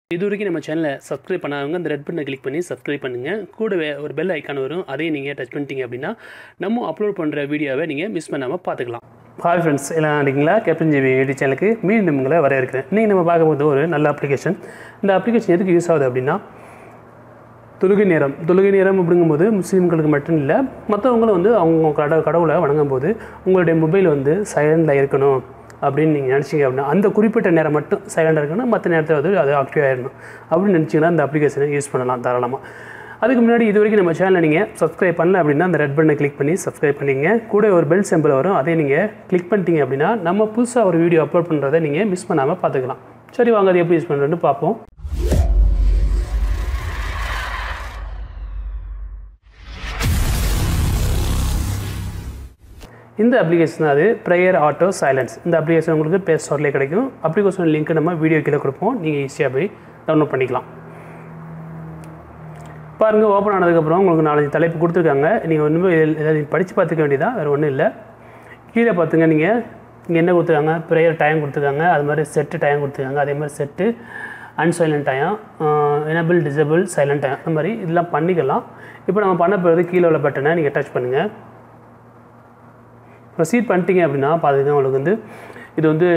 இது வரைக்கும் நம்ம சேனலை சப்ஸ்கிரைப் பண்ணாதவங்க அந்த ரெட் பட்டனை கிளிக் பண்ணி சப்ஸ்கிரைப் பண்ணுங்கள் கூடவே ஒரு பெல் ஐக்கான் வரும் அதையும் நீங்கள் டச் பண்ணிட்டீங்க அப்படின்னா நம்ம அப்லோட் பண்ணுற வீடியோவை நீங்கள் மிஸ் பண்ணாமல் பார்த்துக்கலாம் ஹாய் ஃப்ரெண்ட்ஸ் எல்லாம் இருக்கீங்களா கேப்டன் ஜிவி யூடியூப் சேனலுக்கு மீண்டும் உங்களை வரவேற்கிறேன் இன்றைக்கி நம்ம பார்க்க போகிறது ஒரு நல்ல அப்ளிகேஷன் இந்த அப்ளிகேஷன் எதுக்கு யூஸ் ஆகுது அப்படின்னா தொழுகை நேரம் தொழுகை நேரம் அப்படிங்கும்போது முஸ்லீம்களுக்கு மட்டும் இல்லை மற்றவங்களும் வந்து அவங்க கட கடவுளை வணங்கும் போது உங்களுடைய மொபைல் வந்து சைலண்டில் இருக்கணும் அப்படின்னு நீங்கள் நினச்சிங்க அப்படின்னா அந்த குறிப்பிட்ட நேரம் மட்டும் சைலண்டாக இருக்கணும் மற்ற நேரத்தில் வந்து அது ஆக்டிவ் ஆகிடணும் அப்படின்னு நினச்சிங்கன்னா அந்த அப்ளிகேஷனை யூஸ் பண்ணலாம் தாராளமாக அதுக்கு முன்னாடி இது வரைக்கும் நம்ம சேனலை நீங்கள் சப்ஸ்கிரைப் பண்ணல அப்படின்னா அந்த ரெட் பட்டனை கிளிக் பண்ணி சப்ஸ்கிரைப் பண்ணிங்க கூட ஒரு பெல் சிம்பிள் வரும் அதை நீங்கள் கிளிக் பண்ணிட்டீங்க அப்படின்னா நம்ம புதுசாக ஒரு வீடியோ அப்லோட் பண்ணுறதை நீங்கள் மிஸ் பண்ணாமல் பார்த்துக்கலாம் சரி வாங்க அது எப்படி யூஸ் பண்ணுறேன்னு பார்ப்போம் இந்த அப்ளிகேஷன் தான் அது ப்ரேயர் ஆட்டோ சைலன்ஸ் இந்த அப்ளிகேஷன் உங்களுக்கு ப்ளே ஸ்டோர்லேயே கிடைக்கும் அப்ளிகேஷன் லிங்க் நம்ம வீடியோ கீழே கொடுப்போம் நீங்கள் ஈஸியாக போய் டவுன்லோட் பண்ணிக்கலாம் பாருங்கள் ஓப்பன் ஆனதுக்கப்புறம் உங்களுக்கு நாலஞ்சு தலைப்பு கொடுத்துருக்காங்க நீங்கள் ஒன்றுமே ஏதாவது படித்து பார்த்துக்க வேண்டியதான் வேறு ஒன்றும் இல்லை கீழே பார்த்துங்க நீங்கள் இங்கே என்ன கொடுத்துருக்காங்க ப்ரேயர் டைம் கொடுத்துருக்காங்க அது மாதிரி செட்டு டைம் கொடுத்துருக்காங்க அதே மாதிரி set unsilent time enable disable silent time அந்த மாதிரி இதெல்லாம் பண்ணிக்கலாம் இப்போ நம்ம பண்ண போகிறது கீழே உள்ள பட்டனை நீங்கள் டச் பண்ணுங்கள் ப்ரொசீட் பண்ணிட்டீங்க அப்படின்னா பார்த்துங்க உங்களுக்கு வந்து இது வந்து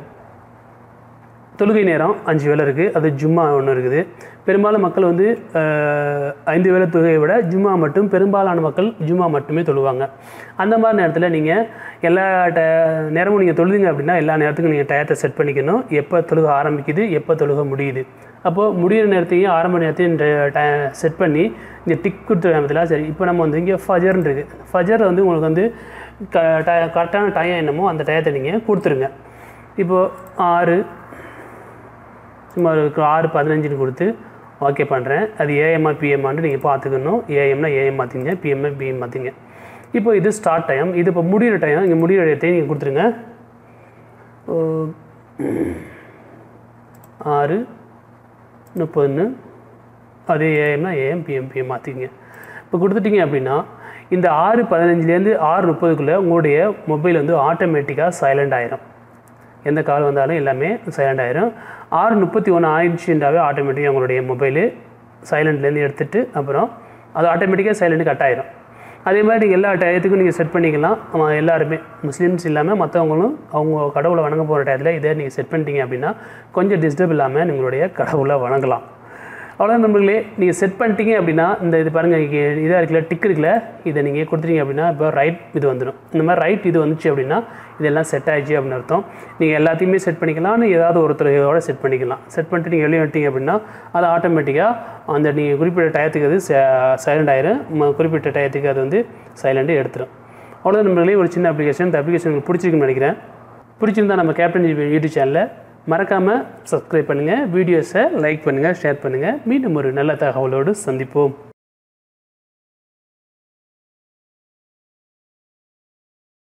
தொழுகை நேரம் அஞ்சு வேலை இருக்குது அது ஜும்மா ஒன்று இருக்குது பெரும்பாலும் மக்கள் வந்து அஹ், ஐந்து வேலை தொழுகையை விட ஜும்மா மட்டும் பெரும்பாலான மக்கள் ஜும்மா மட்டுமே தொழுவாங்க அந்த மாதிரி நேரத்தில் நீங்கள் எல்லா ட நேரமும் நீங்கள் தொழுதுங்க அப்படின்னா எல்லா நேரத்துக்கும் நீங்கள் டயத்தை செட் பண்ணிக்கணும் எப்போ தொழுக ஆரம்பிக்குது எப்போ தொழுக முடியுது அப்போது முடிகிற நேரத்தையும் ஆரம்ப நேரத்தையும் செட் பண்ணி இந்த டிக் கொடுத்துருக்க நேரத்தில் சரி இப்போ நம்ம வந்து இங்கே ஃபஜர்னு இருக்குது ஃபஜர் வந்து உங்களுக்கு வந்து க ட கரெக்டான டைம் என்னமோ அந்த டயத்தை நீங்கள் கொடுத்துருங்க இப்போது ஆறு சும்மா ஒரு ஆறு பதினஞ்சுன்னு கொடுத்து ஓகே பண்ணுறேன் அது ஏஎம்ஆ பிஎம்ஆன்னு நீங்கள் பார்த்துக்கணும் ஏஎம்னா ஏஎம் மாற்றிங்க பிஎம்னா பிஎம் மாற்றிங்க இப்போ இது ஸ்டார்ட் டைம் இது இப்போ முடிகிற டைம் இங்கே முடிகிற இடத்தையும் நீங்கள் கொடுத்துருங்க ஓ, ஆறு முப்பதுன்னு அதே ஏஎம்னா ஏஎம் பிஎம் பிஎம் மாற்றிக்கிங்க இப்போ கொடுத்துட்டீங்க அப்படின்னா இந்த ஆறு பதினஞ்சுலேருந்து ஆறு முப்பதுக்குள்ளே உங்களுடைய மொபைல் வந்து ஆட்டோமேட்டிக்காக சைலண்ட் ஆயிரும் எந்த கால் வந்தாலும் எல்லாமே சைலண்ட் ஆயிரும் ஆறு முப்பத்தி ஒன்று ஆயிடுச்சுன்றாவே ஆட்டோமேட்டிக்காக உங்களுடைய மொபைலு சைலண்ட்லேருந்து எடுத்துட்டு அப்புறம் அது ஆட்டோமேட்டிக்காக சைலண்ட் கட் ஆயிரும் அதே மாதிரி நீங்கள் எல்லா டயத்துக்கும் நீங்கள் செட் பண்ணிக்கலாம் ஆமாம் எல்லாருமே முஸ்லீம்ஸ் இல்லாமல் மற்றவங்களும் அவங்க கடவுளை வணங்க போகிற டயத்தில் இதை நீங்கள் செட் பண்ணிட்டீங்க அப்படின்னா கொஞ்சம் டிஸ்டர்ப் இல்லாமல் உங்களுடைய கடவுளை வணங்கலாம் அவ்வளோதான் நண்பர்களே நீங்கள் செட் பண்ணிட்டீங்க அப்படின்னா இந்த இது பாருங்கள் இங்கே இதாக இருக்குல்ல டிக் இருக்குல்ல இதை நீங்கள் கொடுத்துட்டீங்க அப்படின்னா இப்போ ரைட் இது வந்துடும் இந்த மாதிரி ரைட் இது வந்துச்சு அப்படின்னா இதெல்லாம் செட் ஆயிடுச்சு அப்படின்னு அர்த்தம் நீங்கள் எல்லாத்தையுமே செட் பண்ணிக்கலாம்னு ஏதாவது ஒருத்தரோட செட் பண்ணிக்கலாம் செட் பண்ணிட்டு நீங்கள் வெளியே வந்துட்டீங்க அப்படின்னா அது ஆட்டோமேட்டிக்காக அந்த நீங்கள் குறிப்பிட்ட டயத்துக்கு அது சைலண்ட் ஆயிரும் ம- குறிப்பிட்ட டயத்துக்கு அது வந்து சைலண்ட்டு எடுத்துரும் அவ்வளோதான் நண்பர்களே ஒரு சின்ன அப்ளிகேஷன் இந்த அப்ளிகேஷன் உங்களுக்கு பிடிச்சிருக்குன்னு நினைக்கிறேன் பிடிச்சிருந்தா நம்ம கேப்டன் ஜிபி யூடியூப் சேனலை மறக்காமல் சப்ஸ்கிரைப் பண்ணுங்கள் வீடியோஸை லைக் பண்ணுங்கள் ஷேர் பண்ணுங்கள் மீண்டும் ஒரு நல்ல தகவலோடு சந்திப்போம்